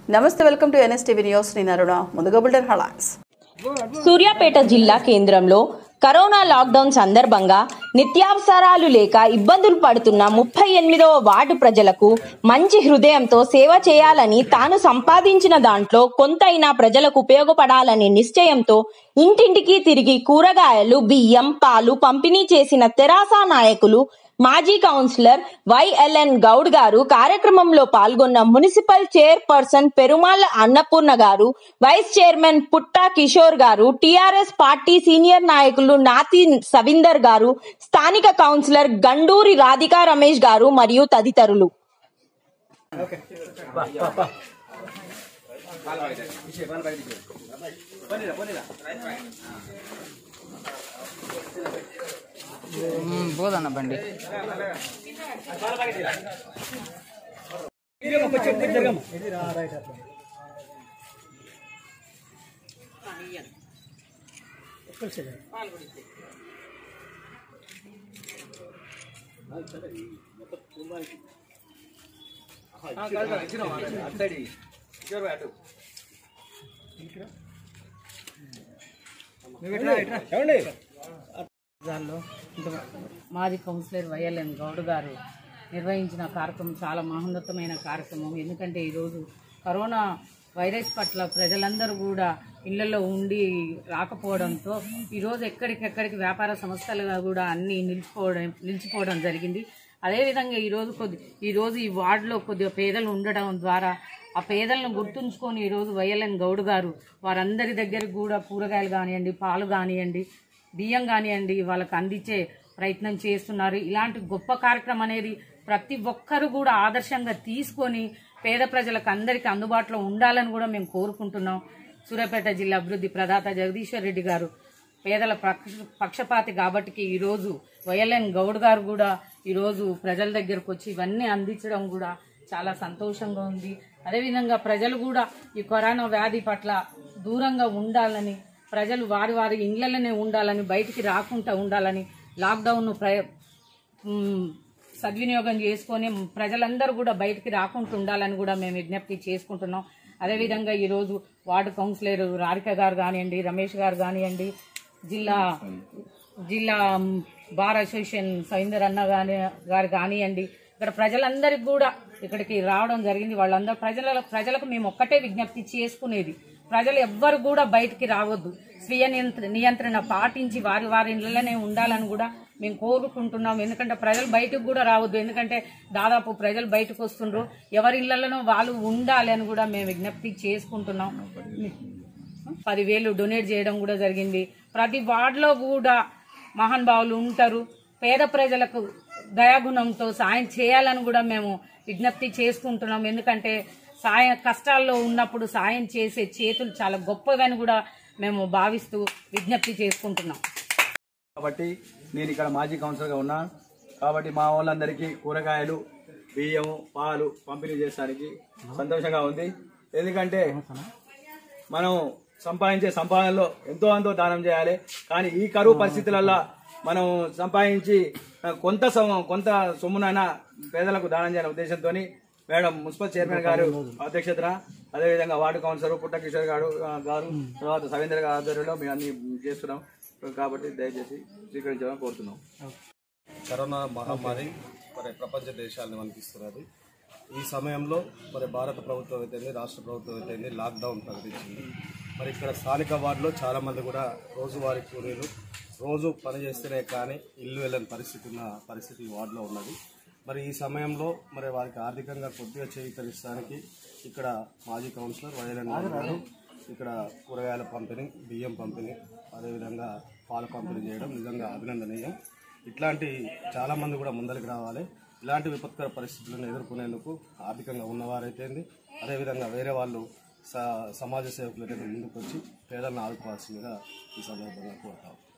నమస్తే welcome to NSTV news నేను అరుణ ముందుగా బుల్టన్ హలాక్స్ సూర్యాపేట జిల్లా కేంద్రంలో కరోనా లాక్డౌన్ సందర్భంగా నిత్యావసరాలు లేక ఇబ్బందులు పడుతున్న ముప్పై ఎనిమిదవ వార్డు ప్రజలకు మంచి హృదయంతో సేవ చేయాలని తాను సంపాదించిన దాంట్లో కొంతైనా ప్రజలకు ఉపయోగపడాలనే నిశ్చయంతో ఇంటింటికి తిరిగి కూరగాయలు బియ్యం పాలు పంపిణీ చేసిన తెరాస నాయకులు మాజీ కౌన్సిలర్ వైఎల్ఎన్ గౌడ్ గారు కార్యక్రమంలో పాల్గొన్న మున్సిపల్ చైర్పర్సన్ పెరుమాళ్ళ అన్నపూర్ణ గారు వైస్ చైర్మన్ పుట్టా కిషోర్ గారు టిఆర్ఎస్ పార్టీ సీనియర్ నాయకులు నాతి సవిందర్ గారు స్థానిక కౌన్సిలర్ గండూరి రాధికా రమేష్ గారు మరియు తదితరులు పోదన్న బండి దానిలో ఇంత మాజీ కౌన్సిలర్ వైఎల్ఎన్ గౌడ్ గారు నిర్వహించిన కార్యక్రమం చాలా మహోన్నతమైన కార్యక్రమం ఎందుకంటే ఈరోజు కరోనా వైరస్ పట్ల ప్రజలందరూ కూడా ఇళ్లలో ఉండి రాకపోవడంతో ఈరోజు ఎక్కడికెక్కడికి వ్యాపార సంస్థలుగా కూడా అన్నీ నిలిచిపోవడం నిలిచిపోవడం జరిగింది అదేవిధంగా ఈరోజు కొద్ది ఈరోజు ఈ వార్డులో కొద్దిగా పేదలు ఉండడం ద్వారా ఆ పేదలను గుర్తుంచుకొని ఈరోజు వైఎల్ఎన్ గౌడ్ గారు వారందరి దగ్గరికి కూడా కూరగాయలు కానివ్వండి పాలు కానివ్వండి బియ్యం కానివ్వండి వాళ్ళకి అందించే ప్రయత్నం చేస్తున్నారు ఇలాంటి గొప్ప కార్యక్రమం అనేది ప్రతి ఒక్కరు కూడా ఆదర్శంగా తీసుకొని పేద ప్రజలకు అందరికీ అందుబాటులో ఉండాలని కూడా మేము కోరుకుంటున్నాం సూర్యాపేట జిల్లా అభివృద్ధి ప్రదాత జగదీశ్వర్ రెడ్డి గారు పేదల పక్ష- పక్షపాతి కాబట్టి ఈరోజు వైఎల్ఎన్ గౌడ్ గారు కూడా ఈరోజు ప్రజల దగ్గరకు వచ్చి ఇవన్నీ అందించడం కూడా చాలా సంతోషంగా ఉంది అదేవిధంగా ప్రజలు కూడా ఈ కరోనా వ్యాధి పట్ల దూరంగా ఉండాలని ప్రజలు వారి వారి ఇండ్లలోనే ఉండాలని బయటికి రాకుండా ఉండాలని లాక్డౌన్ను ప్ర మ్, సద్వినియోగం చేసుకొని ప్రజలందరూ కూడా బయటికి రాకుండా ఉండాలని కూడా మేము విజ్ఞప్తి చేసుకుంటున్నాం అదేవిధంగా ఈరోజు వార్డు కౌన్సిలర్ రాధిక గారు కానివ్వండి రమేష్ గారు కానివ్వండి జిల్లా జిల్లా మ్, బార్ అసోసియేషన్ సైందర్ అన్న గాని గారు కానివ్వండి ఇక్కడ ప్రజలందరికీ కూడా ఇక్కడికి రావడం జరిగింది వాళ్ళందరూ ప్రజల ప్రజలకు మేము ఒక్కటే విజ్ఞప్తి చేసుకునేది ప్రజలు ఎవ్వరు కూడా బయటికి రావద్దు స్వీయ నియంత్ర నియంత్రణ పాటించి వారి వారి ఇళ్లలోనే ఉండాలని కూడా మేము కోరుకుంటున్నాం ఎందుకంటే ప్రజలు బయటకు కూడా రావద్దు ఎందుకంటే దాదాపు ప్రజలు బయటకు వస్తుండ్రు ఎవరి ఇళ్లలోనో వాళ్ళు ఉండాలి అని కూడా మేము విజ్ఞప్తి చేసుకుంటున్నాం పదివేలు డొనేట్ చేయడం కూడా జరిగింది ప్రతి వార్డులో కూడా మహానుభావులు ఉంటారు పేద ప్రజలకు దయాగుణంతో సాయం చేయాలని కూడా మేము విజ్ఞప్తి చేసుకుంటున్నాం ఎందుకంటే సాయం కష్టాల్లో ఉన్నప్పుడు సాయం చేసే చేతులు చాలా గొప్పవని కూడా మేము భావిస్తూ విజ్ఞప్తి చేసుకుంటున్నాం కాబట్టి నేను ఇక్కడ మాజీ కౌన్సిలర్గా ఉన్నా కాబట్టి మా వాళ్ళందరికీ కూరగాయలు బియ్యము పాలు పంపిణీ చేయడానికి సంతోషంగా ఉంది ఎందుకంటే మనం సంపాదించే సంపాదనలో ఎంతో అంతో దానం చేయాలి కానీ ఈ కరువు పరిస్థితులలో మనం సంపాదించి ఆ, కొంత సొమ్ము- కొంత సొమ్మునైనా పేదలకు దానం చేయాలనే ఉద్దేశంతో మేడం మున్సిపల్ చైర్మన్ గారు అధ్యక్షతన అదేవిధంగా వార్డు కౌన్సిలర్ పుట్టకిషోర్ గారు ఆ, గారు తర్వాత సవేంద్ర గారి ఆధ్వర్యంలో మేము అన్ని చేస్తున్నాం కాబట్టి దయచేసి స్వీకరించాలని కోరుతున్నాం కరోనా మహమ్మారి మరి ప్రపంచ దేశాలను వణికిస్తున్నది ఈ సమయంలో మరి భారత ప్రభుత్వం అయితేంది రాష్ట్ర ప్రభుత్వం అయితేంది లాక్డౌన్ ప్రకటించింది మరి ఇక్కడ స్థానిక వార్డులో చాలా మంది కూడా రోజువారీ కూలీలు రోజు పని చేస్తేనే కానీ ఇల్లు వెళ్ళని పరిస్థితి ఉన్న పరిస్థితి ఈ వార్డులో ఉన్నది మరి ఈ సమయంలో మరి వారికి ఆర్థికంగా కొద్దిగా చేయితనిస్తానికి ఇక్కడ మాజీ కౌన్సిలర్ వైఎల్ఎన్ గారు ఇక్కడ కూరగాయల పంపిణీ బియ్యం పంపిణీ అదేవిధంగా పాల పంపిణీ చేయడం నిజంగా అభినందనీయం ఇట్లాంటి చాలా మంది కూడా ముందరికి రావాలి ఇలాంటి విపత్కర పరిస్థితులను ఎదుర్కొనేందుకు ఆర్థికంగా ఉన్నవారైతేంది అదేవిధంగా వేరే వాళ్ళు స సమాజ సేవకులు అయితే ముందుకు వచ్చి పేదలను ఆదుకోవాల్సిందిగా ఈ సందర్భంగా కోరుతాం